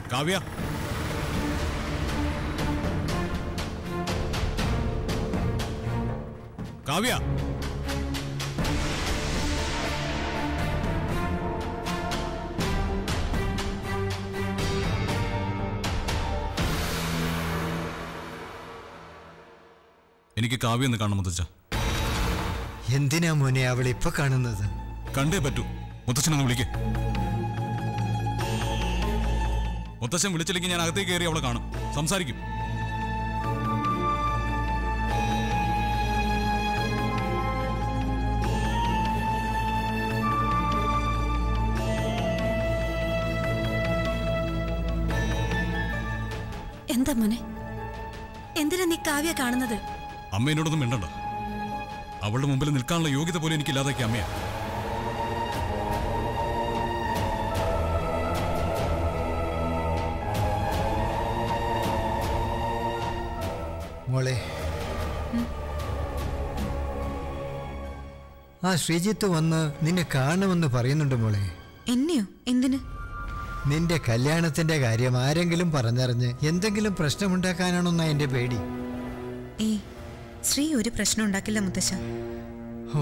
കാവ്യ കാവ്യ എനിക്ക് കാവ്യ ഒന്ന് കാണണം മുത്തച്ഛ എന്തിനാ മോനെ അവൾ ഇപ്പൊ കാണുന്നത് കണ്ടേ പറ്റൂ മുത്തച്ഛനൊന്ന് വിളിക്ക് മുത്തച്ഛൻ വിളിച്ചില്ലെങ്കിൽ ഞാൻ അകത്തേക്ക് കയറി അവളെ കാണും സംസാരിക്കും എന്താ മോനെ എന്തിനാ നീ കാവ്യ കാണുന്നത് അമ്മ എന്നോടൊന്നും മിണ്ടണ്ട അവളുടെ മുമ്പിൽ നിൽക്കാനുള്ള യോഗ്യത പോലും എനിക്കില്ലാതാക്കിയ അമ്മയാ മോളെ ആ ശ്രീജിത്ത് വന്ന് നിന്നെ കാണുമെന്ന് പറയുന്നുണ്ട് മോളെ എന്നെയോ എന്തിന് നിന്റെ കല്യാണത്തിന്റെ കാര്യം ആരെങ്കിലും പറഞ്ഞറിഞ്ഞ് എന്തെങ്കിലും പ്രശ്നമുണ്ടാക്കാനാണെന്നാ എന്റെ പേടി ഏയ് ശ്രീ ഒരു പ്രശ്നം ഉണ്ടാക്കില്ല മുത്തശ്ശ ഓ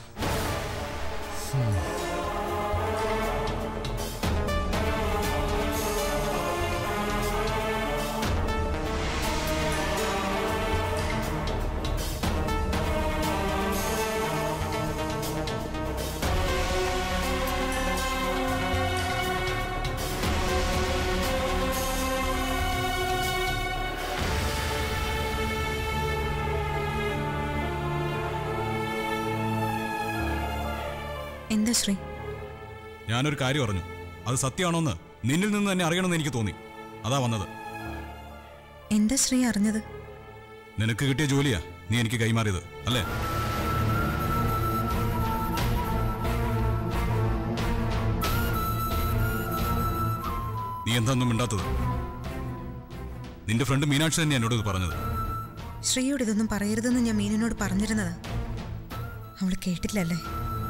എന്താ ശ്രീ ഞാനൊരു കാര്യം അറിഞ്ഞു അത് സത്യമാണോന്ന് നിന്നിൽ നിന്ന് തന്നെ അറിയണമെന്ന് എനിക്ക് തോന്നി അതാ വന്നത് എന്താ ശ്രീ അറിഞ്ഞത് നിനക്ക് കിട്ടിയ ജോലിയാ നീ എനിക്ക് കൈമാറിയത് അല്ലേ നീ എന്താന്നും മിണ്ടാത്തത് നിന്റെ ഫ്രണ്ട് മീനാക്ഷി തന്നെ എന്നോട് ഇത് പറഞ്ഞത് ശ്രീയോട് ഇതൊന്നും പറയരുതെന്ന് ഞാൻ മീനിനോട് പറഞ്ഞിരുന്നതാ അവൾ കേട്ടില്ലല്ലേ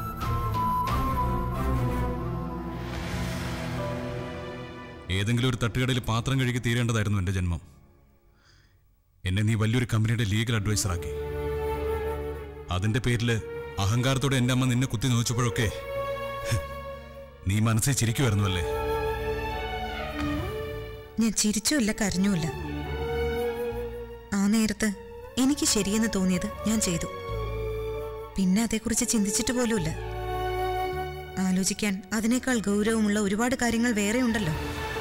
ഏതെങ്കിലും ഒരു തട്ടുകടയിൽ പാത്രം കഴുകി തീരേണ്ടതായിരുന്നു എന്റെ ജന്മം എന്നെ നീ വലിയൊരു കമ്പനിയുടെ ലീഗൽ അഡ്വൈസറാക്കി അതിന്റെ പേരിൽ അഹങ്കാരത്തോടെ എന്റെ അമ്മ നിന്നെ കുത്തി നോച്ചപ്പോഴൊക്കെ നീ മനസ്സിൽ ചിരിക്കുമായിരുന്നുവല്ലേ ഞാൻ ചിരിച്ചുമില്ല കരഞ്ഞുമില്ല ആ നേരത്ത് എനിക്ക് ശരിയെന്ന് തോന്നിയത് ഞാൻ ചെയ്തു പിന്നെ അതേക്കുറിച്ച് ചിന്തിച്ചിട്ട് പോലുമില്ല ആലോചിക്കാൻ അതിനേക്കാൾ ഗൗരവമുള്ള ഒരുപാട് കാര്യങ്ങൾ വേറെ ഉണ്ടല്ലോ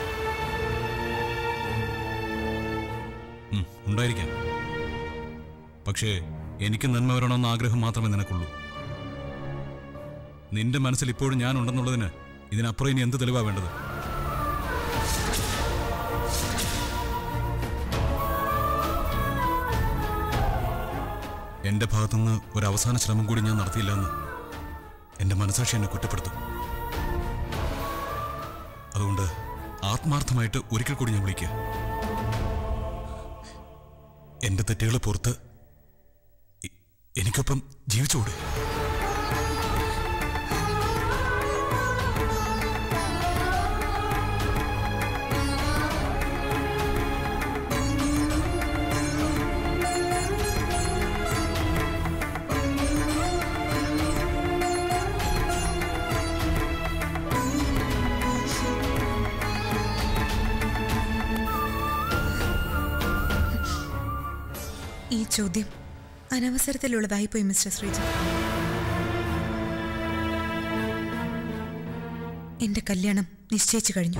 ഉം, ഉണ്ടായിരിക്കാം പക്ഷേ എനിക്ക് നന്മ വരണമെന്ന ആഗ്രഹം മാത്രമേ നിനക്കുള്ളൂ നിന്റെ മനസ്സിൽ ഇപ്പോഴും ഞാൻ ഉണ്ടെന്നുള്ളതിന് ഇതിനപ്പുറം ഇനി എന്ത് തെളിവാ വേണ്ടത് എന്റെ ഭാഗത്തുനിന്ന് ഒരു അവസാന ശ്രമം കൂടി ഞാൻ നടത്തിയില്ലെന്ന് എന്റെ മനസാക്ഷി എന്നെ കുറ്റപ്പെടുത്തും അതുകൊണ്ട് ആത്മാർത്ഥമായിട്ട് ഒരിക്കൽ കൂടി ഞാൻ വിളിക്കുക എന്റെ തെറ്റുകൾ പുറത്ത് എ- എനിക്കൊപ്പം ജീവിച്ചുകൂടെ ഈ ചോദ്യം അനവസരത്തിലുള്ളതായിപ്പോയി മിസ്റ്റർ ശ്രീജ എന്റെ കല്യാണം നിശ്ചയിച്ചു കഴിഞ്ഞു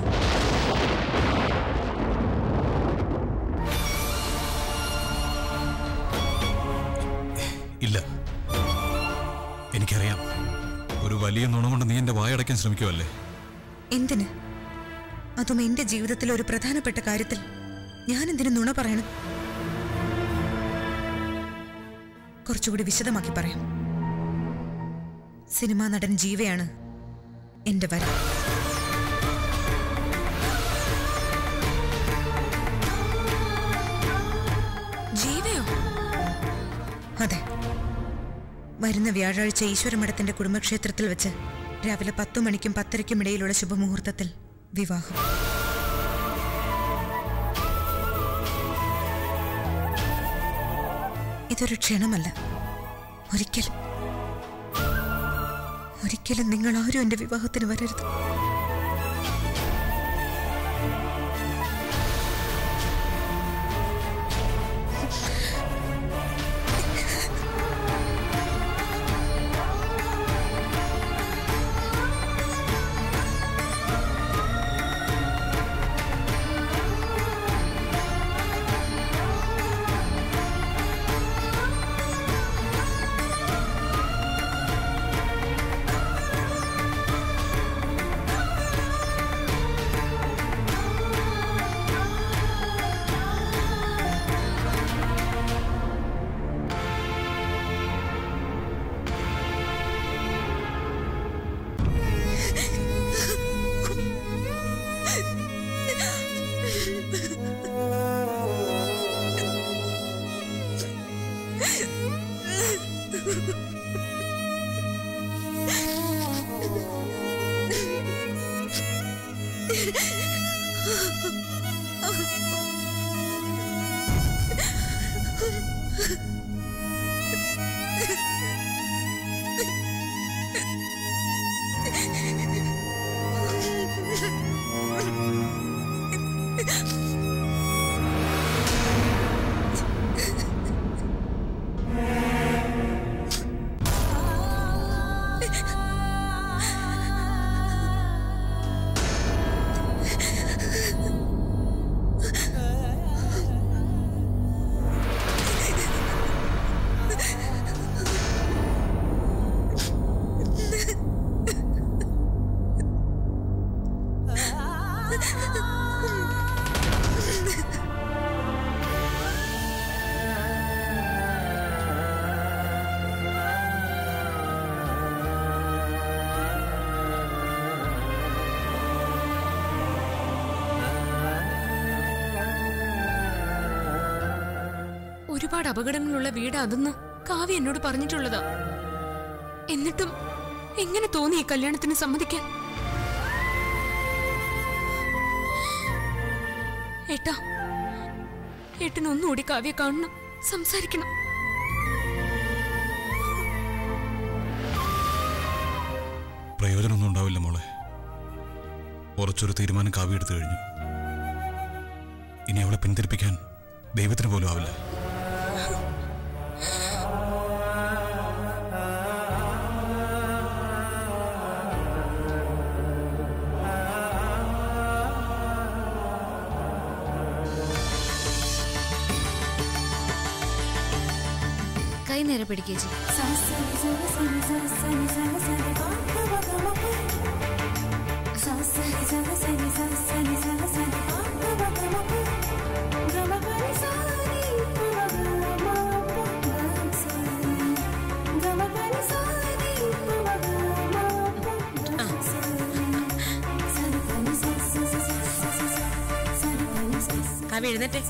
ഇല്ല എനിക്കറിയാം ഒരു വലിയ നുണ കൊണ്ട് നീ എന്റെ വായടയ്ക്കാൻ ശ്രമിക്കുമല്ലേ എന്തിന് അതും എന്റെ ജീവിതത്തിലെ ഒരു പ്രധാനപ്പെട്ട കാര്യത്തിൽ ഞാൻ എന്തിനു നുണ പറയണം കുറച്ചുകൂടി വിശദമാക്കി പറയാം സിനിമാ നടൻ ജീവയാണ് എന്റെ വരം ജീവയോ അതെ വരുന്ന വ്യാഴാഴ്ച ഈശ്വരമഠത്തിന്റെ കുടുംബക്ഷേത്രത്തിൽ വെച്ച് രാവിലെ പത്തു മണിക്കും പത്തരയ്ക്കും ഇടയിലുള്ള ശുഭമുഹൂർത്തത്തിൽ വിവാഹം ഇതൊരു ക്ഷണമല്ല ഒരിക്കലും ഒരിക്കലും നിങ്ങൾ ആരും എന്റെ വിവാഹത്തിന് വരരുത് ഒരുപാട് അപകടങ്ങളുള്ള വീട് അതെന്ന് കാവ്യ എന്നോട് പറഞ്ഞിട്ടുള്ളതാ എന്നിട്ടും എങ്ങനെ തോന്നി ഈ കല്യാണത്തിന് സമ്മതിക്കാൻ ഏട്ടാ ഏട്ടൻ ഒന്നുകൂടി കാവ്യ കാണണം സംസാരിക്കണം പ്രയോജനമൊന്നും ഉണ്ടാവില്ല മോളെ ഉറച്ചൊരു തീരുമാനം കാവ്യ എടുത്തു കഴിഞ്ഞു ഇനി അവളെ പിന്തിരിപ്പിക്കാൻ ദൈവത്തിന് പോലും ആവില്ല കൈ നേരെ പിടിക്കേച്ചി കാവ്യ എഴുന്നേറ്റേ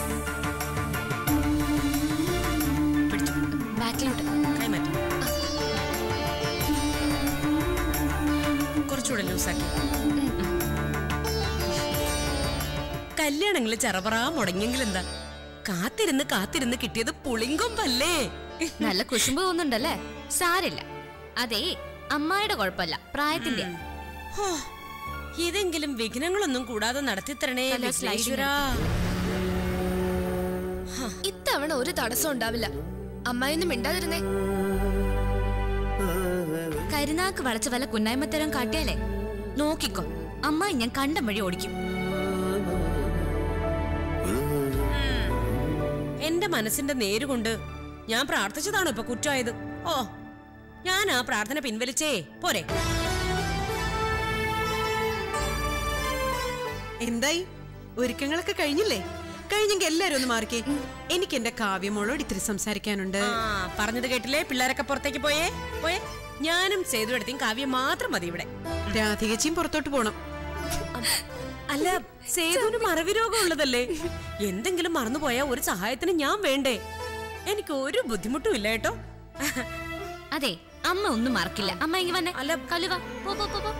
ബാക്കിലോട്ട് കൈമാറ്റി കുറച്ചുകൂടെ ലൂസാക്കി കല്യാണങ്ങളിൽ ചെറപറാ മുടങ്ങിയെങ്കിൽ എന്താ കാത്തിരുന്ന് കാത്തിരുന്ന് കിട്ടിയത് പുളിങ്കൊമ്പല്ലേ നല്ല കുശുമ്പ് തോന്നുന്നുണ്ടല്ലേ സാരില്ല അതേ അമ്മായിയുടെ കുഴപ്പമില്ല പ്രായത്തിന്റെ ഹോ, ഇതെങ്കിലും വിഘ്നങ്ങളൊന്നും കൂടാതെ നടത്തിത്തരണേ നല്ല sliding വിഘ്നേശ്വരാ ഇത്തവണ ഒരു തടസ്സം ഉണ്ടാവില്ല അമ്മായിയൊന്നും മിണ്ടാതിരുന്നേ കരുനാക്ക് വളച്ച വല്ല കുന്നായ്മത്തരം കാട്ടിയാലേ നോക്കിക്കോ അമ്മായി ഞാൻ കണ്ടം വഴി ഓടിക്കും എന്റെ മനസ്സിന്റെ നേരുകൊണ്ട് ഞാൻ പ്രാർത്ഥിച്ചതാണോ ഇപ്പൊ കുറ്റമായത് ഓ ഞാൻ ആ പ്രാർത്ഥന പിൻവലിച്ചേ പോരെ എന്തായി ഒരുക്കങ്ങളൊക്കെ കഴിഞ്ഞില്ലേ കഴിഞ്ഞെങ്കിൽ എല്ലാരും ഒന്ന് മാറിക്കേ എനിക്ക് എന്റെ കാവ്യമോളോട് ഇത്തിരി സംസാരിക്കാനുണ്ട് ആ പറഞ്ഞത് കേട്ടില്ലേ പിള്ളേരൊക്കെ പുറത്തേക്ക് പോയേ പോയേ ഞാനും സേതു എടുത്തേയും കാവ്യം മാത്രം മതി ഇവിടെ രാധികച്ചിയും പുറത്തോട്ട് പോണം അല്ല സേതുവിന് മറവി രോഗം ഉള്ളതല്ലേ എന്തെങ്കിലും മറന്നുപോയാ ഒരു സഹായത്തിന് ഞാൻ വേണ്ടേ എനിക്ക് ഒരു ബുദ്ധിമുട്ടും ഇല്ല കേട്ടോ അതെ അമ്മ ഒന്നും മറക്കില്ല അമ്മ ഇങ്ങ വന്നെ അല്ല. കലുവ പോ പോ പോ പോ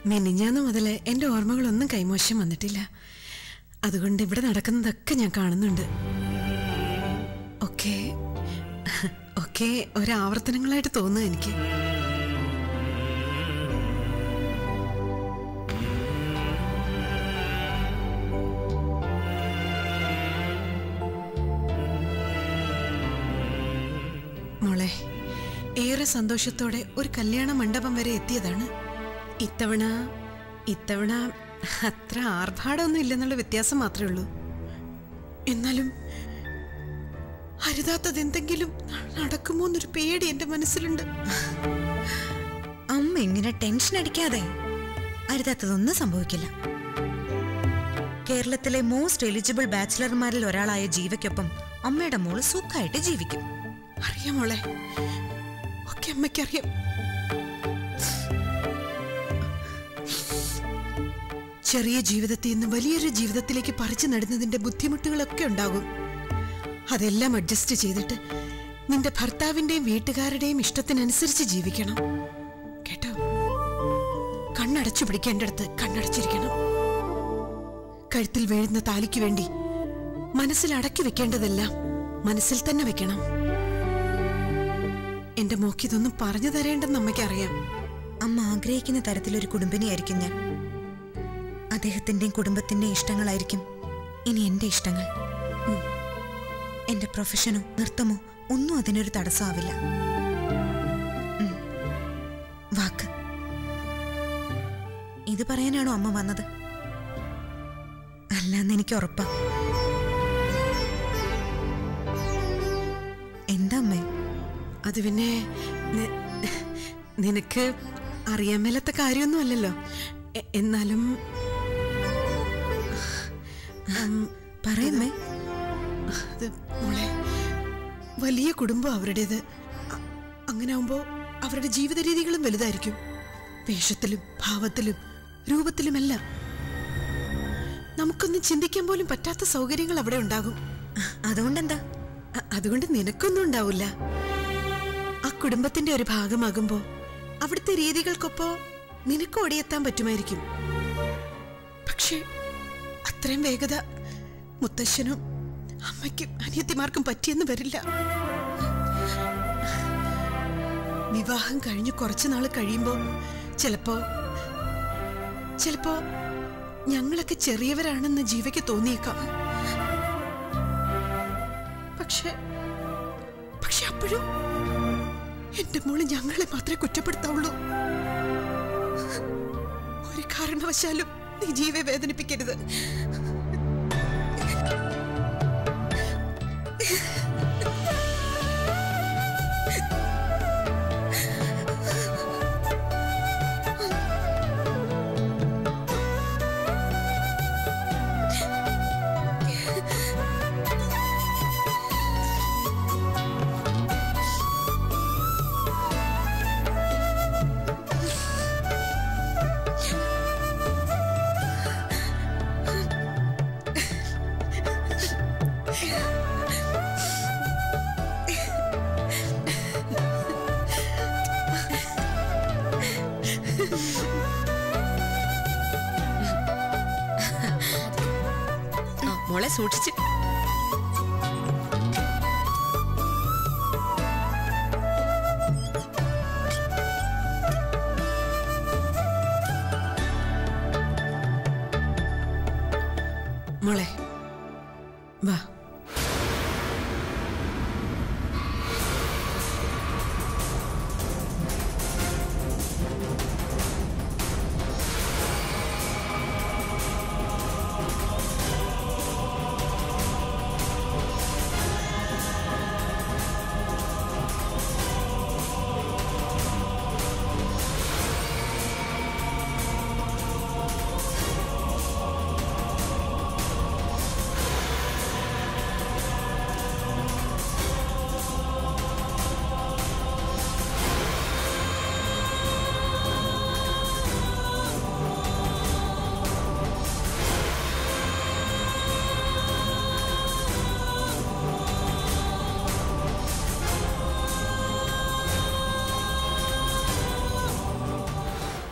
മെനിഞ്ഞാന്ന് മുതൽ എൻ്റെ ഓർമ്മകളൊന്നും കൈമോശം വന്നിട്ടില്ല അതുകൊണ്ട് ഇവിടെ നടക്കുന്നതൊക്കെ ഞാൻ കാണുന്നുണ്ട് ഒക്കെ ഒക്കെ ഒരാവർത്തനങ്ങളായിട്ട് തോന്നുന്നു എനിക്ക് മോളെ ഏറെ സന്തോഷത്തോടെ ഒരു കല്യാണ മണ്ഡപം വരെ എത്തിയതാണ് ഇത്തവണ ഇത്തവണ അത്ര ആർഭാടമൊന്നും ഇല്ലെന്നുള്ള വ്യത്യാസം മാത്രമേ ഉള്ളൂ എന്നാലും അരുതാത്തത് എന്തെങ്കിലും നടക്കുമോ എന്നൊരു പേടി എന്റെ മനസ്സിലുണ്ട് അമ്മ ഇങ്ങനെ ടെൻഷൻ അടിക്കാതെ അരുതാത്തതൊന്നും സംഭവിക്കില്ല കേരളത്തിലെ മോസ്റ്റ് എലിജിബിൾ ബാച്ചിലർമാരിൽ ഒരാളായ ജീവയ്ക്കൊപ്പം അമ്മയുടെ മോള് സുഖമായിട്ട് ജീവിക്കും അറിയാം മോളെ ഒക്കെ അമ്മയ്ക്കറിയാം ചെറിയ ജീവിതത്തിൽ നിന്ന് വലിയൊരു ജീവിതത്തിലേക്ക് പറിച്ചു നടുന്നതിന്റെ ബുദ്ധിമുട്ടുകളൊക്കെ ഉണ്ടാകും അതെല്ലാം അഡ്ജസ്റ്റ് ചെയ്തിട്ട് നിന്റെ ഭർത്താവിന്റെയും വീട്ടുകാരുടെയും ഇഷ്ടത്തിനനുസരിച്ച് ജീവിക്കണം കേട്ടോ കണ്ണടച്ചു പിടിക്കേണ്ടടുത്ത് കണ്ണടച്ചിരിക്കണം കഴുത്തിൽ വീഴുന്ന താലിക്ക് വേണ്ടി മനസ്സിൽ അടക്കി വെക്കേണ്ടതെല്ലാം മനസ്സിൽ തന്നെ വെക്കണം എന്റെ മോക്ക് ഇതൊന്നും പറഞ്ഞു തരേണ്ടെന്ന് അമ്മയ്ക്കറിയാം അമ്മ ആഗ്രഹിക്കുന്ന തരത്തിലൊരു കുടുംബിനിയായിരിക്കും ഞാൻ അദ്ദേഹത്തിന്റെയും കുടുംബത്തിന്റെയും ഇഷ്ടങ്ങളായിരിക്കും ഇനി എന്റെ ഇഷ്ടങ്ങൾ ഉം. എന്റെ പ്രൊഫഷനോ നൃത്തമോ ഒന്നും അതിനൊരു തടസ്സമാവില്ല ഉം. വാക്ക് ഇത് പറയാനാണോ അമ്മ വന്നത് അല്ലാന്ന് എനിക്ക് ഉറപ്പാ എന്താ അമ്മേ അത് പിന്നെ നി- നിനക്ക് അറിയാൻ മേലാത്ത കാര്യമൊന്നും അല്ലല്ലോ എ- എന്നാലും ഉം, പറയമ്മേ അത് മോളെ വലിയ കുടുംബം അവരുടേത് അ- അങ്ങനെ ആവുമ്പോ അവരുടെ ജീവിത രീതികളും വലുതായിരിക്കും വേഷത്തിലും ഭാവത്തിലും രൂപത്തിലുമെല്ലാം നമുക്കൊന്നും ചിന്തിക്കാൻ പോലും പറ്റാത്ത സൗകര്യങ്ങൾ അവിടെ ഉണ്ടാകും അതുകൊണ്ടെന്താ അ- അതുകൊണ്ട് നിനക്കൊന്നും ഉണ്ടാവില്ല ആ കുടുംബത്തിന്റെ ഒരു ഭാഗമാകുമ്പോ അവിടുത്തെ രീതികൾക്കൊപ്പോ നിനക്ക് ഓടിയെത്താൻ പറ്റുമായിരിക്കും പക്ഷേ അത്രയും വേഗത മുത്തശ്ശനും അമ്മയ്ക്കും അനിയത്തിമാർക്കും പറ്റിയെന്ന് വരില്ല വിവാഹം കഴിഞ്ഞ് കുറച്ചു നാൾ കഴിയുമ്പോ ചിലപ്പോ ചിലപ്പോ ഞങ്ങളൊക്കെ ചെറിയവരാണെന്ന് ജീവയ്ക്ക് തോന്നിയേക്കാം പക്ഷെ പക്ഷെ അപ്പോഴും എന്റെ മോള് ഞങ്ങളെ മാത്രമേ കുറ്റപ്പെടുത്താവുള്ളൂ ഒരു കാരണവശാലും നീ ജീവെ വേദനിപ്പിക്കരുത് മോളെ സൂക്ഷിച്ച് മോളെ വാ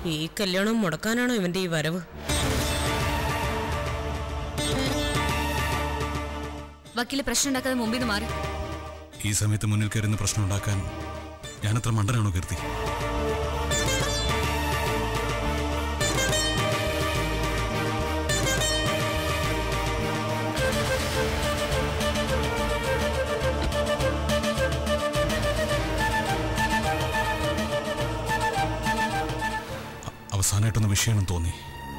ഈ കല്യാണം മുടക്കാനാണോ ഇവന്റെ ഈ വരവ് വക്കീല് പ്രശ്നം ഉണ്ടാക്കാതെ മുമ്പിൽ നിന്ന് മാറി ഈ സമയത്ത് മുന്നിൽ കയറുന്ന പ്രശ്നം ഉണ്ടാക്കാൻ ഞാനത്ര മണ്ടനാണോ കീർത്തി അ- അവസാനമായിട്ടൊന്ന് വിഷയമെന്ന് തോന്നി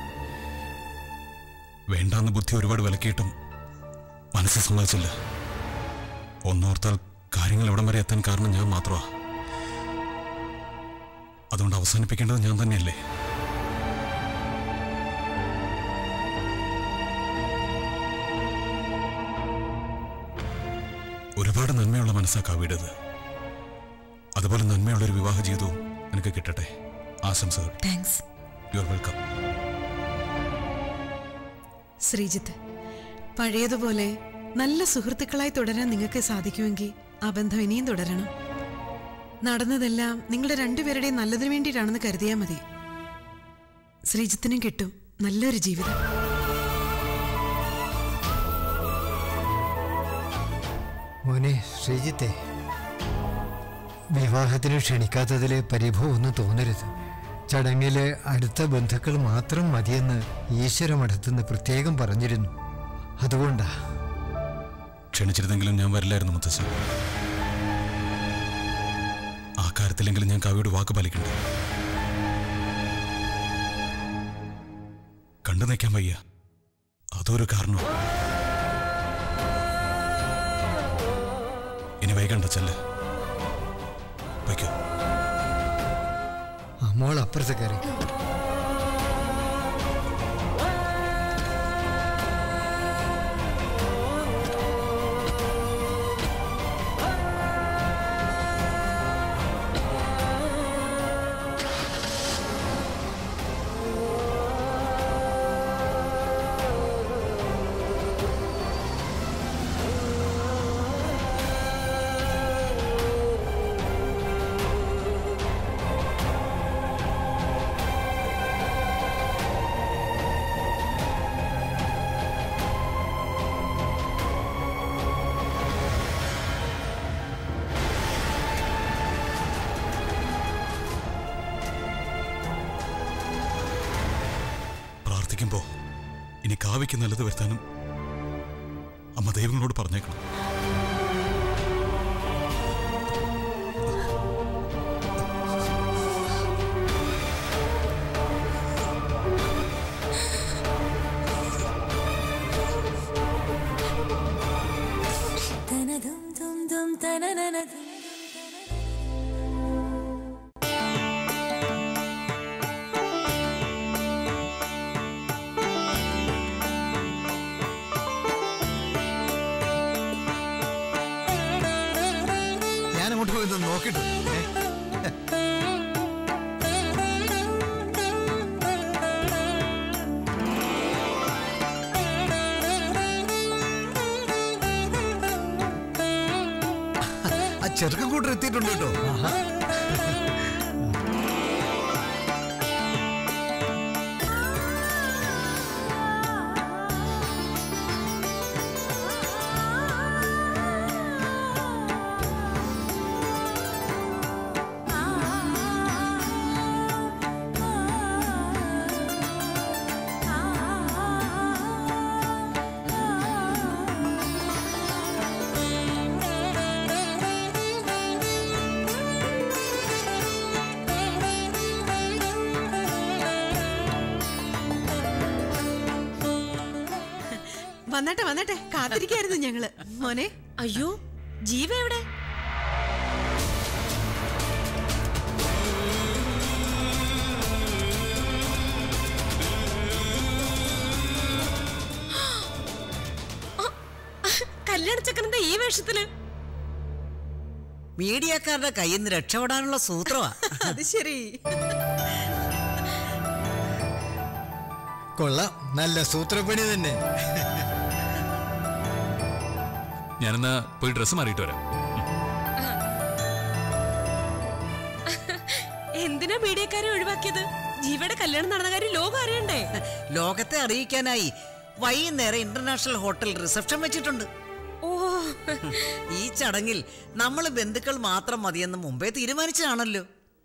വേണ്ടാന്ന് ബുദ്ധി ഒരുപാട് വിലക്കിയിട്ടും മനസ്സ് സമ്മതിച്ചില്ല ഒന്നോർത്താൽ കാര്യങ്ങൾ എവിടം വരെ എത്താൻ കാരണം ഞാൻ മാത്രമാ അതുകൊണ്ട് അവസാനിപ്പിക്കേണ്ടത് ഞാൻ തന്നെയല്ലേ ഒരുപാട് നന്മയുള്ള മനസ്സാ കാവിയുടേത് അതുപോലെ നന്മയുള്ളൊരു വിവാഹ ജീവിതവും എനിക്ക് കിട്ടട്ടെ ആശംസകൾ thanks you are welcome Sreejith പഴയതുപോലെ നല്ല സുഹൃത്തുക്കളായി തുടരാൻ നിങ്ങൾക്ക് സാധിക്കുമെങ്കിൽ ആ ബന്ധം ഇനിയും തുടരണം നടന്നതെല്ലാം നിങ്ങളുടെ രണ്ടുപേരുടെയും നല്ലതിനു വേണ്ടിയിട്ടാണെന്ന് കരുതിയാൽ മതി ശ്രീജിത്തിനും കിട്ടും നല്ലൊരു ജീവിതം മോനെ ശ്രീജിത്തെ വിവാഹത്തിന് ക്ഷണിക്കാത്തതിൽ പരിഭവമൊന്നും തോന്നരുത് ചടങ്ങില് അടുത്ത ബന്ധുക്കൾ മാത്രം മതിയെന്ന് ഈശ്വരമഠത്തുനിന്ന് പ്രത്യേകം പറഞ്ഞിരുന്നു അതുകൊണ്ടാ ക്ഷണിച്ചിരുന്നെങ്കിലും ഞാൻ വരില്ലായിരുന്നു മുത്തശ്ശൻ ആ കാര്യത്തിലെങ്കിലും ഞാൻ കവിയോട് വാക്ക് പാലിക്കണ്ടേ കണ്ടു നിൽക്കാൻ വയ്യ അതൊരു കാരണം ഇനി വൈകണ്ട ചെല്ല് വയ്ക്കോ ആ മോൾ അപ്പുറത്ത് കയറി പ്രാർത്ഥിക്കുമ്പോ ഇനി കാവയ്ക്ക് നല്ലത് വരുത്താനും അമ്മ ദൈവങ്ങളോട് പറഞ്ഞേക്കണം ഞാൻ അങ്ങോട്ട് പോയി ഒന്ന് നോക്കിട്ടു ഏ? ആ ചെറുക്കൻ കൂട്ടർ എത്തിയിട്ടുണ്ട് കേട്ടോ വന്നട്ടെ വന്നട്ടെ കാത്തിരിക്കായിരുന്നു ഞങ്ങള് മോനെ അയ്യോ ജീവ എവിടെ കല്യാണ ചക്കരന്റെ ഈ വേഷത്തില് മീഡിയക്കാരുടെ കയ്യിൽ നിന്ന് രക്ഷപ്പെടാനുള്ള സൂത്രമാ അത് ശരി കൊള്ളാം നല്ല സൂത്രപ്പണി തന്നെ ഞാനെന്നാ പോയി ഡ്രസ്സ് മാറിയിട്ട് വരാം എന്തിനാ എന്തിനാ മീഡിയക്കാരെ ഒഴിവാക്കിയത് ജീവയുടെ കല്യാണം നടന്ന കാര്യം ലോകം അറിയണ്ടേ ലോകത്തെ അറിയിക്കാനായി വൈകുന്നേരം ഇന്റർനാഷണൽ ഹോട്ടൽ റിസപ്ഷൻ വെച്ചിട്ടുണ്ട് ഓ ഈ ചടങ്ങിൽ നമ്മൾ ബന്ധുക്കൾ മാത്രം മതിയെന്ന് മുമ്പേ തീരുമാനിച്ചതാണല്ലോ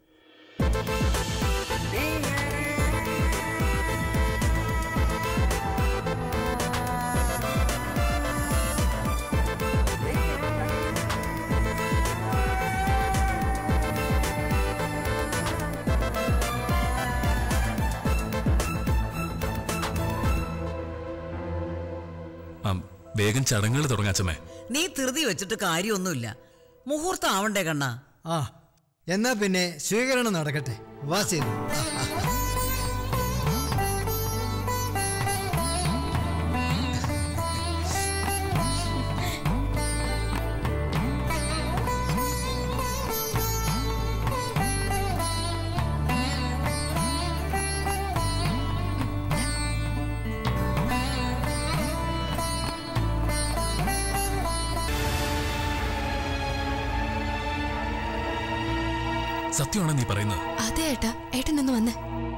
ആ, വേഗം ചടങ്ങുകൾ തുടങ്ങാച്ചമ്മേ നീ ധൃതി വെച്ചിട്ട് കാര്യമൊന്നുമില്ല മുഹൂർത്തം ആവണ്ടേ കണ്ണാ ആ എന്നാ പിന്നെ സ്വീകരണം നടക്കട്ടെ വാ സേതു സത്യമാണോ നീ പറയുന്നത് അതെ ഏട്ടാ ഏട്ടൻ ഒന്ന് വന്നേ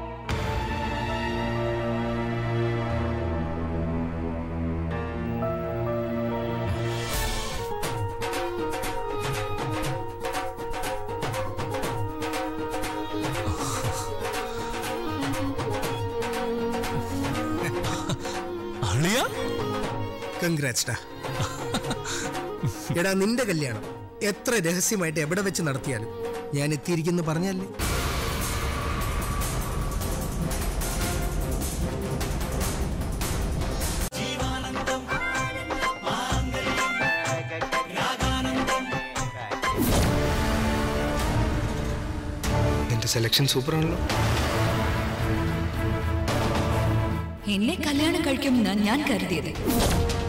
അളിയ കൺഗ്രാറ്റ്സ് ഡാ എടാ നിന്റെ കല്യാണം എത്ര രഹസ്യമായിട്ട് എവിടെ വെച്ച് നടത്തിയാലും ഞാൻ എത്തിയിരിക്കുന്നു പറഞ്ഞല്ലേ എന്റെ സെലക്ഷൻ സൂപ്പറാണല്ലോ എന്നെ കല്യാണം കഴിക്കുമെന്നാണ് ഞാൻ കരുതിയത്